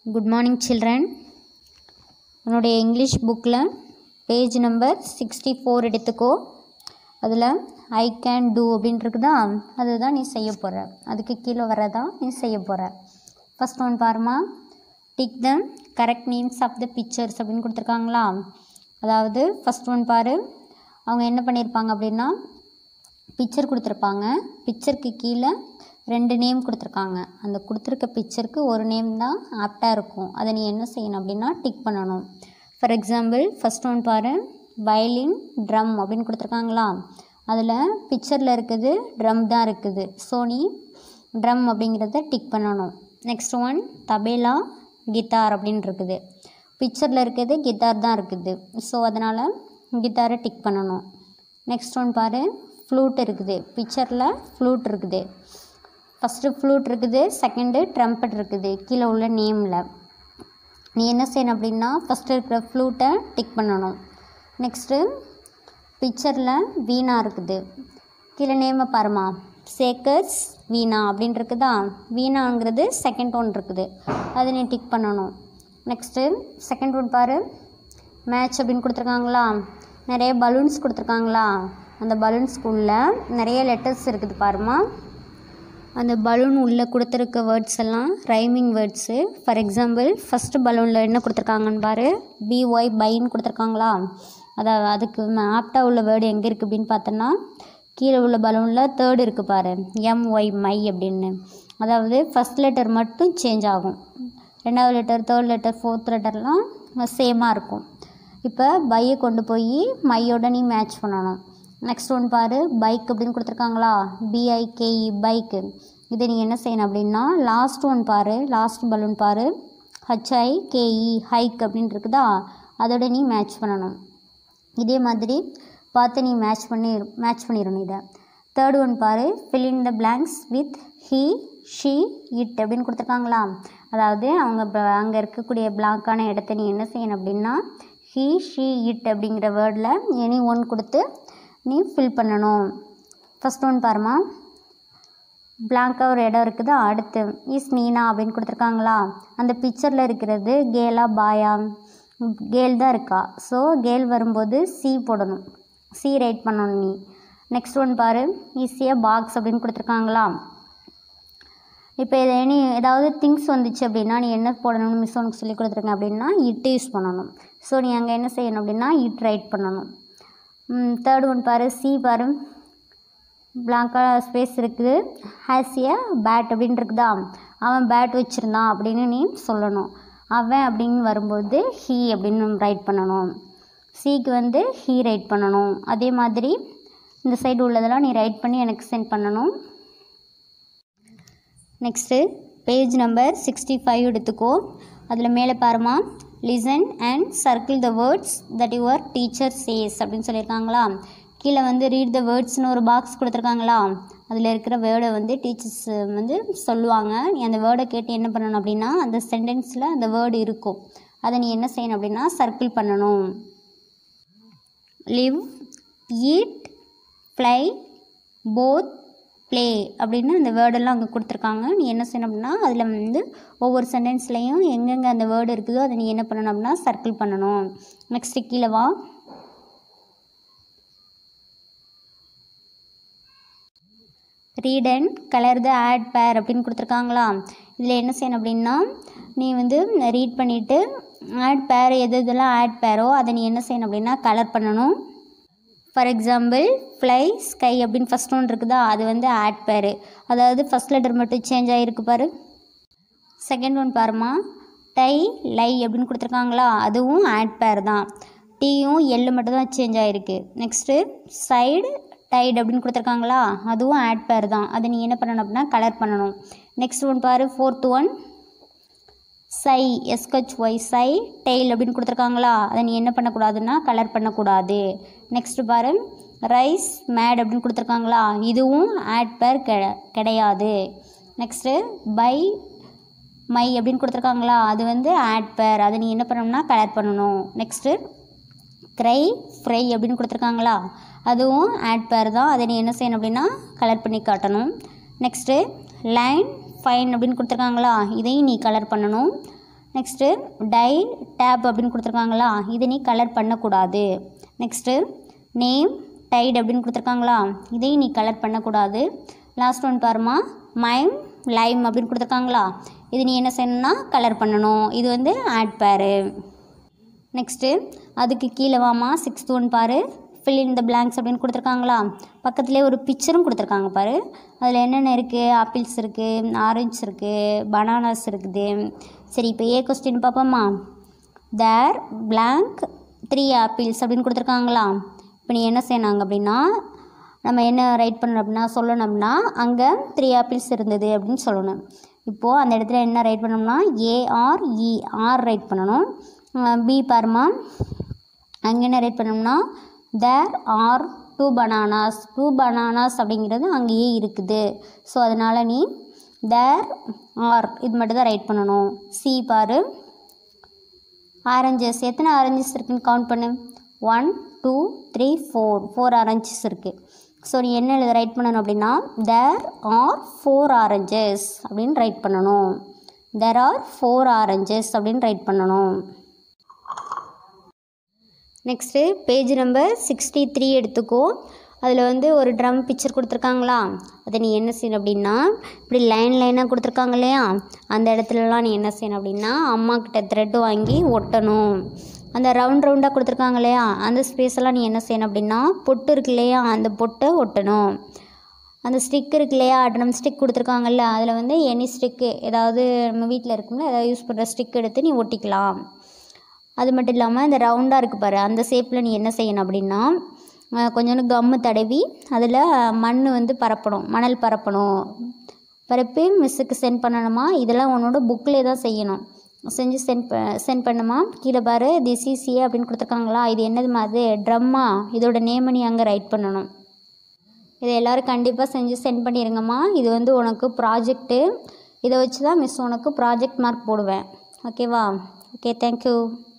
good morning children உன்னுடைய English புக்கில் page number sixty four எடுத்துக்கோ அதில் ஐ கேன் டூ அப்படின்னு இருக்குதா அதுதான் நீ செய்ய போகிற அதுக்கு கீழே வரதான் நீ செய்ய போகிற ஃபஸ்ட் ஒன் பாருமா tick the correct names of the pictures அப்படின்னு கொடுத்துருக்காங்களா அதாவது ஃபஸ்ட் ஒன் பாரு அவங்க என்ன பண்ணியிருப்பாங்க அப்படின்னா பிக்சர் கொடுத்துருப்பாங்க பிக்சருக்கு கீழே ரெண்டு நேம் கொடுத்துருக்காங்க அந்த கொடுத்துருக்க பிக்சருக்கு ஒரு நேம் தான் ஆப்டாக இருக்கும் அதை நீ என்ன செய்யணும் அப்படின்னா டிக் பண்ணணும் ஃபார் எக்ஸாம்பிள் ஃபஸ்ட் ஒன் பாரு வயலின் ட்ரம் அப்படின்னு கொடுத்துருக்காங்களா அதில் பிக்சரில் இருக்குது ட்ரம் தான் இருக்குது ஸோ நீ ட்ரம் அப்படிங்கிறத டிக் பண்ணணும் நெக்ஸ்ட் ஒன் தபேலா கிட்டார் அப்படின்னு இருக்குது பிக்சரில் இருக்கிறது கிட்டார் தான் இருக்குது ஸோ அதனால் கிட்டாரை டிக் பண்ணணும் நெக்ஸ்ட் ஒன் பாரு ஃப்ளூட் இருக்குது பிக்சரில் ஃப்ளூட் இருக்குது ஃபஸ்ட்டு ஃப்ளூட் இருக்குது செகண்டு ட்ரம்பட் இருக்குது கீழே உள்ள நேமில் நீ என்ன செய்யணும் அப்படின்னா ஃபஸ்ட்டு இருக்கிற ஃப்ளூட்டை டிக் பண்ணணும் நெக்ஸ்ட்டு பிக்சரில் வீணா இருக்குது கீழே நேமை பாருமா சேக்கர்ஸ் வீணா அப்படின்னு இருக்குதா வீணாங்கிறது செகண்ட் ஒன் இருக்குது அதை நீ டிக் பண்ணணும் நெக்ஸ்ட்டு செகண்ட் ஒன் பாரு மேட்ச் அப்படின்னு கொடுத்துருக்காங்களா நிறைய பலூன்ஸ் கொடுத்துருக்காங்களா அந்த பலூன்ஸ்குள்ளே நிறைய லெட்டர்ஸ் இருக்குது பாருமா அந்த பலூன் உள்ளே கொடுத்துருக்க வேர்ட்ஸ் எல்லாம் rhyming words for example first பலூனில் என்ன கொடுத்துருக்காங்கன்னு பாரு பிஒய் பைன்னு கொடுத்துருக்காங்களா அதாவது அதுக்கு ஆப்டாக உள்ள வேர்டு எங்கே இருக்குது அப்படின்னு பார்த்தோன்னா கீழே உள்ள பலூனில் தேர்டு இருக்குது பாரு எம்ஒய் மை அப்படின்னு அதாவது ஃபஸ்ட் லெட்டர் மட்டும் சேஞ்ச் ஆகும் ரெண்டாவது லெட்டர் தேர்ட் லெட்டர் ஃபோர்த் லெட்டர்லாம் சேமாக இருக்கும் இப்போ பையை கொண்டு போய் மையோட நீ மேட்ச் பண்ணணும் நெக்ஸ்ட் ஒன் பாரு பைக் அப்படின்னு கொடுத்துருக்காங்களா பிஐகேஇ பைக்கு இதை நீ என்ன செய்யணும் அப்படின்னா லாஸ்ட் ஒன் பாரு லாஸ்ட் பலூன் பாரு ஹச்ஐ கேஇ ஹைக் அப்படின்னு இருக்குதா அதோட நீ மேட்ச் பண்ணணும் இதே மாதிரி பார்த்து நீ மேட்ச் பண்ணி மேட்ச் பண்ணிடணும் இதை தேர்ட் ஒன் பாரு fill in the blanks with he she it அப்படின்னு கொடுத்துருக்காங்களா அதாவது அவங்க அங்கே இருக்கக்கூடிய பிளாங்கான இடத்த நீ என்ன செய்யணும் அப்படின்னா ஹீ ஷீ இட் அப்படிங்கிற வேர்டில் எனி ஒன் கொடுத்து நீ ஃபில் பண்ணணும் ஃபஸ்ட் ஒன் பாருமா பிளாங்காக ஒரு இடம் இருக்குது அடுத்து இஸ் நீனா அப்படின்னு கொடுத்துருக்காங்களா அந்த பிக்சரில் இருக்கிறது கேலா பாயா கேல் தான் இருக்கா ஸோ கேல் வரும்போது சி போடணும் சி ரைட் பண்ணணும் நீ நெக்ஸ்ட் ஒன் பாரு ஈஸியாக பாக்ஸ் அப்படின்னு கொடுத்துருக்காங்களா இப்போ இதை நீ ஏதாவது திங்ஸ் வந்துச்சு அப்படின்னா நீ என்ன போடணும்னு மிஸ் உனக்கு சொல்லி கொடுத்துருங்க அப்படின்னா இட்டு யூஸ் பண்ணணும் ஸோ நீ அங்கே என்ன செய்யணும் அப்படின்னா இட் ரைட் பண்ணணும் தேர்ட் ஒன் பாரு சி பாரு பிளாங்காக ஸ்பேஸ் இருக்குது ஹேஸ் ஏ பேட் அப்படின்னு இருக்குதா அவன் பேட் வச்சுருந்தான் அப்படின்னு நீ சொல்லணும் அவன் அப்படின்னு வரும்போது ஹீ அப்படின்னு ரைட் பண்ணணும் சிக்கு வந்து ஹீ ரைட் பண்ணணும் அதே மாதிரி இந்த சைடு உள்ளதெல்லாம் நீ ரைட் பண்ணி எனக்கு சென்ட் பண்ணணும் next page number sixty five எடுத்துக்கோ அதில் மேலே பாருமா listen and circle the words that your teacher says அப்படின்னு சொல்லியிருக்காங்களா கீழே வந்து ரீட் த வேர்ட்ஸ்னு ஒரு பாக்ஸ் கொடுத்துருக்காங்களா அதில் இருக்கிற வேர்டை வந்து டீச்சர்ஸ் வந்து சொல்லுவாங்க நீ அந்த வேர்டை கேட்டு என்ன பண்ணணும் அப்படின்னா அந்த சென்டென்ஸில் அந்த வேர்டு இருக்கும் அதை நீ என்ன செய்யணும் அப்படின்னா சர்க்கிள் பண்ணணும் live eat fly both play அப்படின்னு அந்த வேர்டெல்லாம் அங்கே கொடுத்துருக்காங்க நீ என்ன செய்யணும் அப்படின்னா அதில் வந்து ஒவ்வொரு சென்டென்ஸ்லேயும் எங்கெங்கே அந்த வேர்டு இருக்குதோ அதை நீ என்ன பண்ணணும் அப்படின்னா சர்க்கிள் பண்ணணும் நெக்ஸ்ட்டு கீழே வா read and colour the odd pair அப்படின்னு கொடுத்துருக்காங்களா இதில் என்ன செய்யணும் அப்படின்னா நீ வந்து ரீட் பண்ணிவிட்டு ஆட் பேர் எது இதெல்லாம் ஆட் பேரோ அதை நீ என்ன செய்யணும் அப்படின்னா கலர் பண்ணணும் ஃபார் எக்ஸாம்பிள் ஃப்ளை ஸ்கை அப்படின்னு ஃபஸ்ட் ஒன் இருக்குதா அது வந்து ஆட் பேரு அதாவது ஃபஸ்ட் லெட்டர் மட்டும் சேஞ்ச் ஆகிருக்கு பாரு செகண்ட் ஒன் பாருமா டை லை அப்படின்னு கொடுத்துருக்காங்களா அதுவும் ஆட் பேர் தான் டீயும் எள்ளு மட்டும் தான் சேஞ்ச் ஆகிருக்கு நெக்ஸ்ட்டு சைடு டைட் அப்படின்னு கொடுத்துருக்காங்களா அதுவும் ஆட் பேர் தான் அதை நீ என்ன பண்ணணும் அப்படின்னா கலர் பண்ணணும் நெக்ஸ்ட் ஒன் பாரு fourth one sigh sky why sigh tail அப்படின்னு கொடுத்துருக்காங்களா அதை நீ என்ன பண்ணக்கூடாதுன்னா கலர் பண்ணக்கூடாது நெக்ஸ்ட்டு பாரு ரைஸ் மேட் அப்படின்னு கொடுத்துருக்காங்களா இதுவும் ஆட் பேர் கெ கிடையாது நெக்ஸ்ட்டு பை மை அப்படின்னு கொடுத்துருக்காங்களா அது வந்து ஆட் பேர் அதை நீ என்ன பண்ணணும்னா கலர் பண்ணணும் நெக்ஸ்ட்டு க்ரை ஃப்ரை அப்படின்னு கொடுத்துருக்காங்களா அதுவும் ஆட் பேர் தான் அதை நீ என்ன செய்யணும் அப்படின்னா கலர் பண்ணி காட்டணும் நெக்ஸ்ட்டு லைன் ஃபைன் அப்படின்னு கொடுத்துருக்காங்களா இதையும் நீ கலர் பண்ணணும் நெக்ஸ்ட்டு டை டேப் அப்படின்னு கொடுத்துருக்காங்களா இதை நீ கலர் பண்ணக்கூடாது நெக்ஸ்ட்டு நேம் டைட் அப்படின்னு கொடுத்துருக்காங்களா இதையும் நீ கலர் பண்ணக்கூடாது லாஸ்ட் ஒன் பாருமா மைம் லைம் அப்படின்னு கொடுத்துருக்காங்களா இது நீ என்ன செய்யணும்னா கலர் பண்ணணும் இது வந்து ஆட் பேரு நெக்ஸ்ட்டு அதுக்கு கீழே வாமா சிக்ஸ்த் ஒன் பாரு fill in the blanks அப்படின்னு கொடுத்துருக்காங்களா பக்கத்துலேயே ஒரு பிக்சரும் கொடுத்துருக்காங்க பாரு அதில் என்னென்ன இருக்குது ஆப்பிள்ஸ் இருக்குது ஆரஞ்ச் இருக்குது பனானாஸ் இருக்குது சரி இப்போ ஏ கொஸ்டின் பார்ப்போமா தேர் blank த்ரீ ஆப்பிள்ஸ் அப்படின்னு கொடுத்துருக்காங்களா இப்போ நீ என்ன செய்யணாங்க அப்படின்னா நம்ம என்ன ரைட் பண்ணணும் அப்படின்னா சொல்லணும் அப்படின்னா அங்கே த்ரீ ஆப்பிள்ஸ் இருந்தது அப்படின்னு சொல்லணும் இப்போது அந்த இடத்துல என்ன ரைட் பண்ணோம்னா ஏஆர் இ ஆர் ரைட் பண்ணணும் பி பாருமா அங்கே என்ன ரைட் பண்ணோம்னா there are two bananas two bananas அப்படிங்கிறது அங்கேயே இருக்குது ஸோ அதனால் நீ தேர் ஆர் இது மட்டும் தான் ரைட் பண்ணணும் சி பாரு ஆரஞ்சஸ் எத்தனை ஆரஞ்சஸ் இருக்குன்னு கவுண்ட் பண்ணு one two three four four oranges இருக்குது ஸோ நீ என்ன எழுத ரைட் பண்ணணும் அப்படின்னா தேர் ஆர் ஃபோர் ஆரஞ்சஸ் அப்படின்னு ரைட் பண்ணணும் தேர் ஆர் ஃபோர் ஆரஞ்சஸ் அப்படின்னு ரைட் பண்ணணும் next page number sixty three எடுத்துக்கோ அதில் வந்து ஒரு ட்ரம் பிக்சர் கொடுத்துருக்காங்களா அதை நீ என்ன செய்யணும் அப்படின்னா இப்படி லைன் லைனாக கொடுத்துருக்காங்க இல்லையா அந்த இடத்துலலாம் நீ என்ன செய்யணும் அப்படின்னா அம்மா கிட்ட த்ரெட்டு வாங்கி ஒட்டணும் அந்த ரவுண்ட் ரவுண்டாக கொடுத்துருக்காங்க இல்லையா அந்த ஸ்பேஸ் எல்லாம் நீ என்ன செய்யணும் அப்படின்னா பொட்டு இருக்கு இல்லையா அந்த பொட்டை ஒட்டணும் அந்த ஸ்டிக் இருக்கு இல்லையா ட்ரம் ஸ்டிக் கொடுத்துருக்காங்கல்ல அதில் வந்து எனி ஸ்டிக்கு ஏதாவது நம்ம வீட்டில் இருக்கும்ல ஏதாவது யூஸ் பண்ணுற ஸ்டிக் எடுத்து நீ ஒட்டிக்கலாம் அது மட்டும் இல்லாமல் இந்த ரவுண்டாக இருக்குது பாரு அந்த ஷேப்பில் நீ என்ன செய்யணும் அப்படின்னா அஹ் கொஞ்சோண்டு கம்மு தடவி அதில் மண் வந்து பரப்பணும் மணல் பரப்பணும் பரப்பி மிஸ்ஸுக்கு சென்ட் பண்ணணுமா இதெல்லாம் உன்னோட புக்கிலே தான் செய்யணும் செஞ்சு சென்ட் ப சென்ட் பண்ணுமா கீழே பாரு திஸ் இஸ் ஏ அப்படின்னு கொடுத்துருக்காங்களா இது என்னதுமா அது ட்ரம்மா இதோட நேமை நீ அங்கே ரைட் பண்ணணும் இதை எல்லோரும் கண்டிப்பாக செஞ்சு சென்ட் பண்ணிடுங்கம்மா இது வந்து உனக்கு ப்ராஜெக்ட்டு இதை வச்சு தான் மிஸ் உனக்கு ப்ராஜெக்ட் மார்க் போடுவேன் ஓகேவா ஓகே தேங்க்யூ